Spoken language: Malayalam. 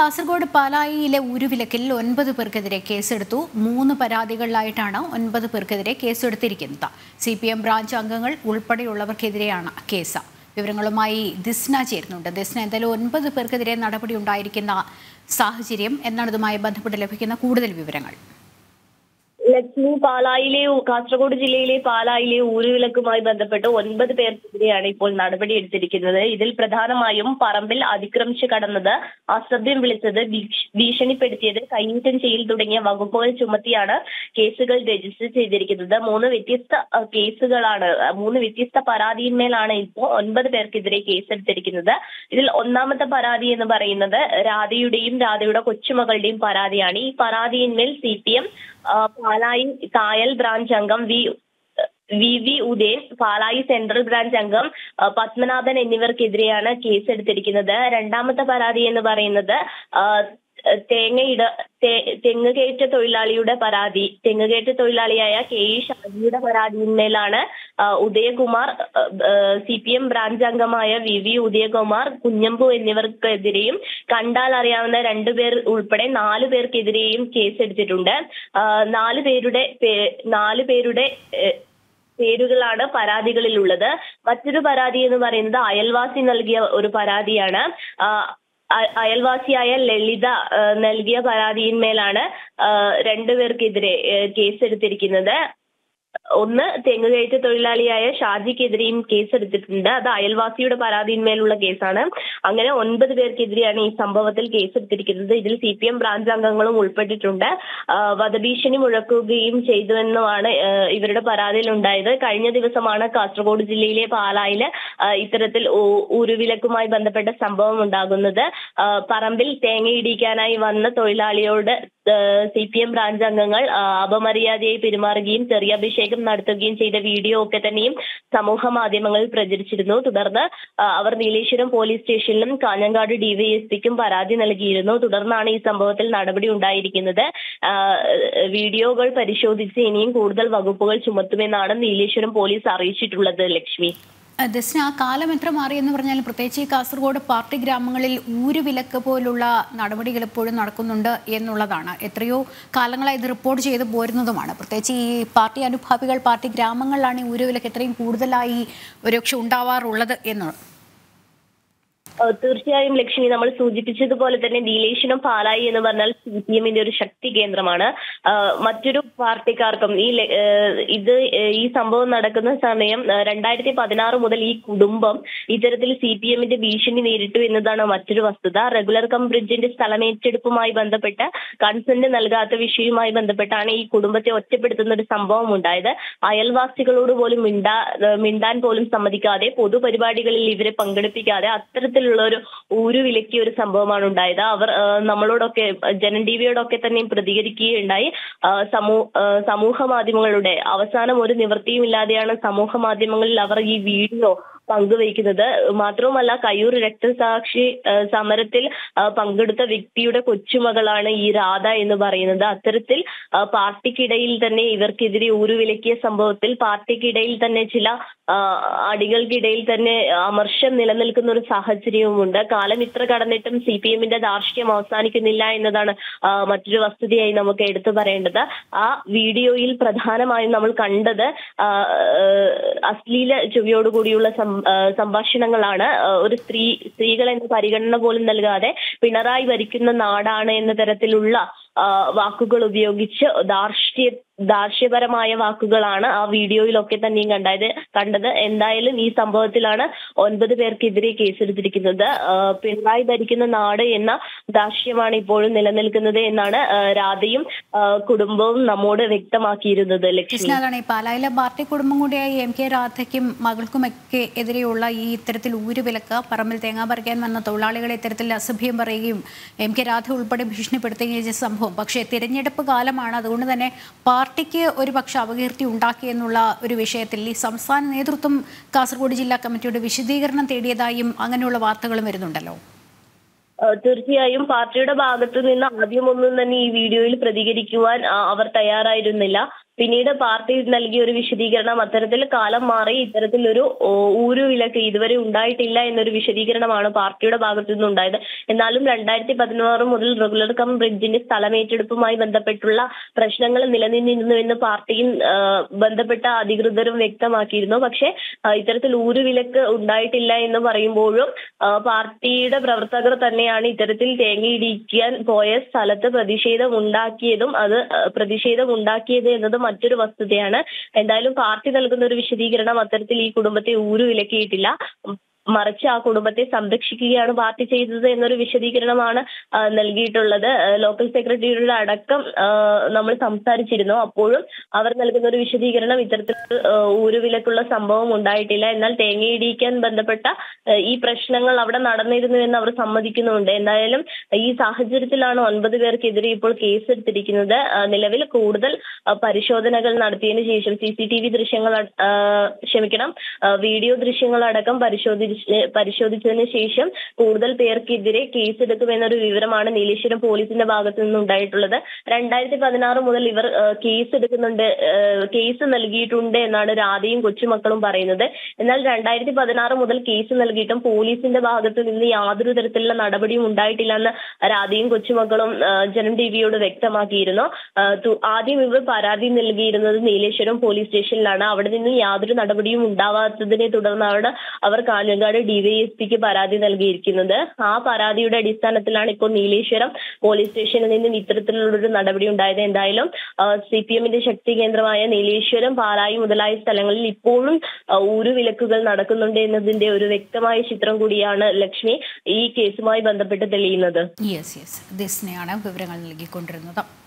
കാസർഗോഡ് പാലായിയിലെ ഉരുവിലക്കിൽ ഒൻപത് പേർക്കെതിരെ കേസെടുത്തു മൂന്ന് പരാതികളിലായിട്ടാണ് ഒൻപത് പേർക്കെതിരെ കേസെടുത്തിരിക്കുന്നത് സി പി എം ബ്രാഞ്ച് അംഗങ്ങൾ ഉൾപ്പെടെയുള്ളവർക്കെതിരെയാണ് കേസ് വിവരങ്ങളുമായി ദിസ്ന ചേരുന്നുണ്ട് ദിസ്ന എന്തായാലും ഒൻപത് പേർക്കെതിരെ നടപടി ഉണ്ടായിരിക്കുന്ന സാഹചര്യം എന്നാണ് ഇതുമായി ബന്ധപ്പെട്ട് ലഭിക്കുന്ന കൂടുതൽ വിവരങ്ങൾ ലക്ഷ്മി പാലായിലെ കാസർഗോഡ് ജില്ലയിലെ പാലായിലെ ഊരുവിലക്കുമായി ബന്ധപ്പെട്ട് ഒൻപത് പേർക്കെതിരെയാണ് ഇപ്പോൾ നടപടി എടുത്തിരിക്കുന്നത് ഇതിൽ പ്രധാനമായും പറമ്പിൽ അതിക്രമിച്ച് കടന്നത് അസഭ്യം വിളിച്ചത് ഭീഷ്- ഭീഷണിപ്പെടുത്തിയത് കൈനീട്ടം ചെയ്യൽ തുടങ്ങിയ വകുപ്പുകൾ ചുമത്തിയാണ് കേസുകൾ രജിസ്റ്റർ ചെയ്തിരിക്കുന്നത് മൂന്ന് വ്യത്യസ്ത അഹ്, കേസുകളാണ് അഹ്, മൂന്ന് വ്യത്യസ്ത പരാതിയിന്മേലാണ് ഇപ്പോൾ ഒൻപത് പേർക്കെതിരെ കേസെടുത്തിരിക്കുന്നത് ഇതിൽ ഒന്നാമത്തെ പരാതി എന്ന് പറയുന്നത് രാധയുടെയും രാധയുടെ കൊച്ചുമകളുടെയും പരാതിയാണ് ഈ പരാതിയിന്മേൽ സി പി എം പാലായി കായൽ ബ്രാഞ്ച് അംഗം V V V Udayan Palayi central branch അംഗം ആ, പത്മനാഭൻ എന്നിവർക്കെതിരെയാണ് കേസെടുത്തിരിക്കുന്നത് രണ്ടാമത്തെ പരാതി എന്ന് പറയുന്നത് ആ, തേങ്ങയിട തേ- തെങ്ങ് കയറ്റ തൊഴിലാളിയുടെ പരാതി തെങ്ങ് കയറ്റ തൊഴിലാളിയായ കെ ഇ ഷാജിയുടെ പരാതിയിന്മേലാണ് ആ, Udayakumar C P M branch അംഗമായ വി വി ഉദയകുമാർ കുഞ്ഞമ്പു എന്നിവർക്കെതിരെയും കണ്ടാൽ അറിയാവുന്ന രണ്ടുപേർ ഉൾപ്പെടെ നാലു പേർക്കെതിരെയും കേസെടുത്തിട്ടുണ്ട് ആ, നാല് പേരുടെ പേ- നാല് പേരുടെ ഏഹ്, പേരുകളാണ് പരാതികളിലുള്ളത് മറ്റൊരു പരാതി എന്ന് പറയുന്നത് അയൽവാസി നൽകിയ ഒരു പരാതിയാണ് ആ, അ- അയൽവാസിയായ ലളിത ആ, നൽകിയ പരാതിയിന്മേലാണ് ആ, രണ്ടുപേർക്കെതിരെ ഏ, കേസെടുത്തിരിക്കുന്നത് ഒന്ന് തെങ്ങുകയറ്റ തൊഴിലാളിയായ ഷാജിക്കെതിരെയും കേസെടുത്തിട്ടുണ്ട് അത് അയൽവാസിയുടെ പരാതിയിന്മേലുള്ള കേസാണ് അങ്ങനെ ഒൻപത് പേർക്കെതിരെയാണ് ഈ സംഭവത്തിൽ കേസെടുത്തിരിക്കുന്നത് ഇതിൽ സി പി എം ബ്രാഞ്ച് അംഗങ്ങളും ഉൾപ്പെട്ടിട്ടുണ്ട് ആ, വധഭീഷണി മുഴക്കുകയും ചെയ്തുവെന്നുമാണ് ആ, ഇവരുടെ പരാതിയിൽ ഉണ്ടായത് കഴിഞ്ഞ ദിവസമാണ് കാസർഗോഡ് ജില്ലയിലെ പാലായില് ആ, ഇത്തരത്തിൽ ഊ- ഊരുവിലക്കുമായി ബന്ധപ്പെട്ട സംഭവം ഉണ്ടാകുന്നത് ആ, പറമ്പിൽ തേങ്ങയിടിക്കാനായി വന്ന തൊഴിലാളിയോട് സി പി എം ബ്രാഞ്ച് അംഗങ്ങൾ ആ, അപമര്യാദയായി പെരുമാറുകയും ചെറിയാഭിഷേകം നടത്തുകയും ചെയ്ത വീഡിയോ ഒക്കെ തന്നെയും സമൂഹ മാധ്യമങ്ങളിൽ പ്രചരിച്ചിരുന്നു തുടർന്ന് ആ, അവർ നീലേശ്വരം പോലീസ് സ്റ്റേഷനിലും കാഞ്ഞങ്ങാട് ഡിവൈഎസ്പിക്കും പരാതി നൽകിയിരുന്നു തുടർന്നാണ് ഈ സംഭവത്തിൽ നടപടി ഉണ്ടായിരിക്കുന്നത് ആ, വീഡിയോകൾ പരിശോധിച്ച് ഇനിയും കൂടുതൽ വകുപ്പുകൾ ചുമത്തുമെന്നാണ് നീലേശ്വരം പോലീസ് അറിയിച്ചിട്ടുള്ളത് ലക്ഷ്മി ദസ്ന ആ കാലം എത്ര മാറിയെന്ന് പറഞ്ഞാൽ പ്രത്യേകിച്ച് ഈ കാസർഗോഡ് പാർട്ടി ഗ്രാമങ്ങളിൽ ഊരുവിലക്ക് പോലുള്ള നടപടികൾ ഇപ്പോഴും നടക്കുന്നുണ്ട് എന്നുള്ളതാണ് എത്രയോ കാലങ്ങളായി ഇത് റിപ്പോർട്ട് ചെയ്ത് പോരുന്നതുമാണ് പ്രത്യേകിച്ച് ഈ പാർട്ടി അനുഭാവികൾ പാർട്ടി ഗ്രാമങ്ങളിലാണ് ഈ ഊരുവിലക്ക് എത്രയും കൂടുതലായി ഒരുപക്ഷെ ഉണ്ടാവാറുള്ളത് എന്നുള്ളത് ഏഹ് തീർച്ചയായും ലക്ഷ്മി നമ്മൾ സൂചിപ്പിച്ചതുപോലെ തന്നെ നീലേശ്വരം പാലായി എന്ന് പറഞ്ഞാൽ സി പി എമ്മിന്റെ ഒരു ശക്തി കേന്ദ്രമാണ് ഏഹ് മറ്റൊരു പാർട്ടിക്കാർക്കും ഈ ലെ- ഏഹ് ഇത് ഏഹ് ഈ സംഭവം നടക്കുന്ന സമയം ഏഹ് രണ്ടായിരത്തി പതിനാറ് മുതൽ ഈ കുടുംബം ഇത്തരത്തിൽ സി പി എമ്മിന്റെ ഭീഷണി നേരിട്ടു എന്നതാണ് മറ്റൊരു വസ്തുത റെഗുലർ കം ബ്രിഡ്ജിന്റെ സ്ഥലമേറ്റെടുപ്പുമായി ബന്ധപ്പെട്ട് കൺസെന്റ് നൽകാത്ത വിഷയവുമായി ബന്ധപ്പെട്ടാണ് ഈ കുടുംബത്തെ ഒറ്റപ്പെടുത്തുന്ന ഒരു സംഭവം ഉണ്ടായത് അയൽവാസികളോട് പോലും മിണ്ടാ ഏഹ് മിണ്ടാൻ പോലും സമ്മതിക്കാതെ പൊതുപരിപാടികളിൽ ഇവരെ പങ്കെടുപ്പിക്കാതെ അത്തരത്തിലുള്ള ഒരു ഊരു വിലക്കിയ ഒരു സംഭവമാണ് ഉണ്ടായത് അവർ ഏഹ് നമ്മളോടൊക്കെ ജനൻ ടിവിയോടൊക്കെ തന്നെ പ്രതികരിക്കുകയുണ്ടായി ഏഹ് സമൂ ഏഹ് സമൂഹ മാധ്യമങ്ങളുടെ അവസാനം ഒരു നിവൃത്തിയും ഇല്ലാതെയാണ് സമൂഹ മാധ്യമങ്ങളിൽ അവർ ഈ വീഡിയോ പങ്കുവയ്ക്കുന്നത് മാത്രവുമല്ല കയ്യൂർ രക്തസാക്ഷി ഏഹ് സമരത്തിൽ ഏഹ് പങ്കെടുത്ത വ്യക്തിയുടെ കൊച്ചുമകളാണ് ഈ രാധ എന്ന് പറയുന്നത് അത്തരത്തിൽ ഏഹ് പാർട്ടിക്കിടയിൽ തന്നെ ഇവർക്കെതിരെ ഊരുവിലക്കിയ സംഭവത്തിൽ പാർട്ടിക്കിടയിൽ തന്നെ ചില ഏഹ് അടികൾക്കിടയിൽ തന്നെ അമർഷം നിലനിൽക്കുന്ന ഒരു സാഹചര്യവുമുണ്ട് കാലം ഇത്ര കടന്നിട്ടും സി പി എമ്മിന്റെ ധാർഷ്ട്യം അവസാനിക്കുന്നില്ല എന്നതാണ് ഏഹ് മറ്റൊരു വസ്തുതയായി നമുക്ക് എടുത്തു പറയേണ്ടത് ആ വീഡിയോയിൽ പ്രധാനമായും നമ്മൾ കണ്ടത് ആഹ് ഏഹ് അശ്ലീല ചുവയോടുകൂടിയുള്ള സം- ആഹ് സംഭാഷണങ്ങളാണ് ആഹ് ഒരു സ്ത്രീ സ്ത്രീകൾ എന്ന പരിഗണന പോലും നൽകാതെ പിണറായി ഭരിക്കുന്ന നാടാണ് എന്ന തരത്തിലുള്ള ആഹ് വാക്കുകൾ ഉപയോഗിച്ച് ധാർഷ്ട്യ ധാർഷ്ട്യപരമായ വാക്കുകളാണ് ആ വീഡിയോയിലൊക്കെ തന്നെയും കണ്ടത് കണ്ടത് എന്തായാലും ഈ സംഭവത്തിലാണ് ഒൻപത് പേർക്കെതിരെ കേസെടുത്തിരിക്കുന്നത് ആഹ് പിണറായി ഭരിക്കുന്ന നാട് എന്ന ധാർഷ്ട്യമാണ് ഇപ്പോഴും നിലനിൽക്കുന്നത് എന്നാണ് ആഹ് രാധയും ആഹ് കുടുംബവും നമ്മോട് വ്യക്തമാക്കിയിരുന്നത് ലക്ഷ്മി കൃഷ്ണ അതാണ് ഈ പാലായിലെ പാർട്ടി കുടുംബം കൂടിയായ എം കെ രാധയ്ക്കും മകൾക്കുമൊക്കെ എതിരെയുള്ള ഈ ഇത്തരത്തിൽ ഊരുവിലക്ക് പറമ്പിൽ തേങ്ങ പറിക്കാൻ വന്ന തൊഴിലാളികളെ ഇത്തരത്തിൽ അസഭ്യം പറയുകയും എം കെ രാധ ഉൾപ്പെടെ ഭീഷണിപ്പെടുത്തുകയും ചെയ്ത സംഭവം പക്ഷേ തിരഞ്ഞെടുപ്പ് കാലമാണ് അതുകൊണ്ട് തന്നെ പാർട്ടിക്ക് ഒരു പക്ഷെ അപകീർത്തി ഉണ്ടാക്കിയെന്നുള്ള ഒരു വിഷയത്തിൽ ഈ സംസ്ഥാന നേതൃത്വം കാസർഗോഡ് ജില്ലാ കമ്മിറ്റിയുടെ വിശദീകരണം തേടിയതായും അങ്ങനെയുള്ള വാർത്തകളും വരുന്നുണ്ടല്ലോ ഏഹ് തീർച്ചയായും പാർട്ടിയുടെ ഭാഗത്തു നിന്ന് ആദ്യമൊന്നും തന്നെ ഈ വീഡിയോയിൽ പ്രതികരിക്കുവാൻ ആ, അവർ തയ്യാറായിരുന്നില്ല പിന്നീട് പാർട്ടി നൽകിയ ഒരു വിശദീകരണം അത്തരത്തിൽ കാലം മാറി ഇത്തരത്തിലൊരു ഓ, ഊരുവിലക്ക് ഇതുവരെ ഉണ്ടായിട്ടില്ല എന്നൊരു വിശദീകരണമാണ് പാർട്ടിയുടെ ഭാഗത്തു നിന്നുണ്ടായത് എന്നാലും രണ്ടായിരത്തി പതിനാറ് മുതൽ റെഗുലർ കം ബ്രിഡ്ജിന്റെ സ്ഥലമേറ്റെടുപ്പുമായി ബന്ധപ്പെട്ടുള്ള പ്രശ്നങ്ങൾ നിലനിന്നിരുന്നു എന്ന് പാർട്ടിയും ആ, ബന്ധപ്പെട്ട അധികൃതരും വ്യക്തമാക്കിയിരുന്നു പക്ഷേ ആ, ഇത്തരത്തിൽ ഊരുവിലക്ക് ഉണ്ടായിട്ടില്ല എന്ന് പറയുമ്പോഴും ആ, പാർട്ടിയുടെ പ്രവർത്തകർ തന്നെയാണ് ഇത്തരത്തിൽ തേങ്ങയിടിക്കാൻ പോയ സ്ഥലത്ത് പ്രതിഷേധം ഉണ്ടാക്കിയതും അത് ആ, പ്രതിഷേധം ഉണ്ടാക്കിയത് എന്നത് മറ്റൊരു വസ്തുതയാണ് എന്തായാലും പാർട്ടി നൽകുന്ന ഒരു വിശദീകരണം അത്തരത്തിൽ ഈ കുടുംബത്തെ ഊരുവിലക്കിയിട്ടില്ല മറിച്ച് ആ കുടുംബത്തെ സംരക്ഷിക്കുകയാണ് പാർട്ടി ചെയ്തത് എന്നൊരു വിശദീകരണമാണ് ആ, നൽകിയിട്ടുള്ളത് ആ, ലോക്കൽ സെക്രട്ടറിയുടെ അടക്കം ആ, നമ്മൾ സംസാരിച്ചിരുന്നു അപ്പോഴും അവർ നൽകുന്ന ഒരു വിശദീകരണം ഇത്തരത്തിൽ ആ, ഊരുവിലക്കുള്ള സംഭവം ഉണ്ടായിട്ടില്ല എന്നാൽ തേങ്ങയിടിക്കാൻ ബന്ധപ്പെട്ട ആ, ഈ പ്രശ്നങ്ങൾ അവിടെ നടന്നിരുന്നു എന്ന് അവർ സമ്മതിക്കുന്നുണ്ട് എന്തായാലും ഈ സാഹചര്യത്തിലാണ് ഒൻപത് പേർക്കെതിരെ ഇപ്പോൾ കേസ് എടുത്തിരിക്കുന്നത് ആ, നിലവിൽ കൂടുതൽ ആ, പരിശോധനകൾ നടത്തിയതിനു ശേഷം സി സി ടി വി ദൃശ്യങ്ങൾ അട- ആ, ക്ഷമിക്കണം ആ, വീഡിയോ ദൃശ്യങ്ങളടക്കം പരിശോധിച്ച് പരിശോധിച്ചതിന് ശേഷം കൂടുതൽ പേർക്കെതിരെ കേസെടുക്കുമെന്നൊരു വിവരമാണ് നീലേശ്വരം പോലീസിന്റെ ഭാഗത്തു നിന്നുണ്ടായിട്ടുള്ളത് രണ്ടായിരത്തി പതിനാറ് മുതൽ ഇവർ ആ, കേസ് എടുക്കുന്നുണ്ട് ആ, കേസ് നൽകിയിട്ടുണ്ട് എന്നാണ് രാധയും കൊച്ചുമക്കളും പറയുന്നത് എന്നാൽ രണ്ടായിരത്തി പതിനാറ് മുതൽ കേസ് നൽകിയിട്ടും പോലീസിന്റെ ഭാഗത്ത് നിന്ന് യാതൊരു തരത്തിലുള്ള നടപടിയും ഉണ്ടായിട്ടില്ല എന്ന് രാധയും കൊച്ചുമക്കളും ആ, ജനം ടിവിയോട് വ്യക്തമാക്കിയിരുന്നു ആ, തു- ആദ്യം ഇവർ പരാതി നൽകിയിരുന്നത് നീലേശ്വരം പോലീസ് സ്റ്റേഷനിലാണ് അവിടെ നിന്ന് യാതൊരു നടപടിയും ഉണ്ടാവാത്തതിനെ തുടർന്നാണ് അവർ കാഞ്ഞങ്ങാട് ഡിവൈഎസ്പിക്ക് പരാതി നൽകിയിരിക്കുന്നത് ആ പരാതിയുടെ അടിസ്ഥാനത്തിലാണ് ഇപ്പോൾ നീലേശ്വരം പോലീസ് സ്റ്റേഷനിൽ നിന്നും ഇത്തരത്തിലുള്ളൊരു നടപടി ഉണ്ടായത് എന്തായാലും സി പി എമ്മിന്റെ ശക്തി കേന്ദ്രമായ നീലേശ്വരം പാലായി മുതലായ സ്ഥലങ്ങളിൽ ഇപ്പോഴും ആ, ഊരുവിലക്കുകൾ നടക്കുന്നുണ്ട് എന്നതിന്റെ ഒരു വ്യക്തമായ ചിത്രം കൂടിയാണ് ലക്ഷ്മി ഈ കേസുമായി ബന്ധപ്പെട്ട് തെളിയുന്നത് യെസ് യെസ് ദിസ്നയാണ് വിവരങ്ങൾ നൽകിക്കൊണ്ടിരുന്നത്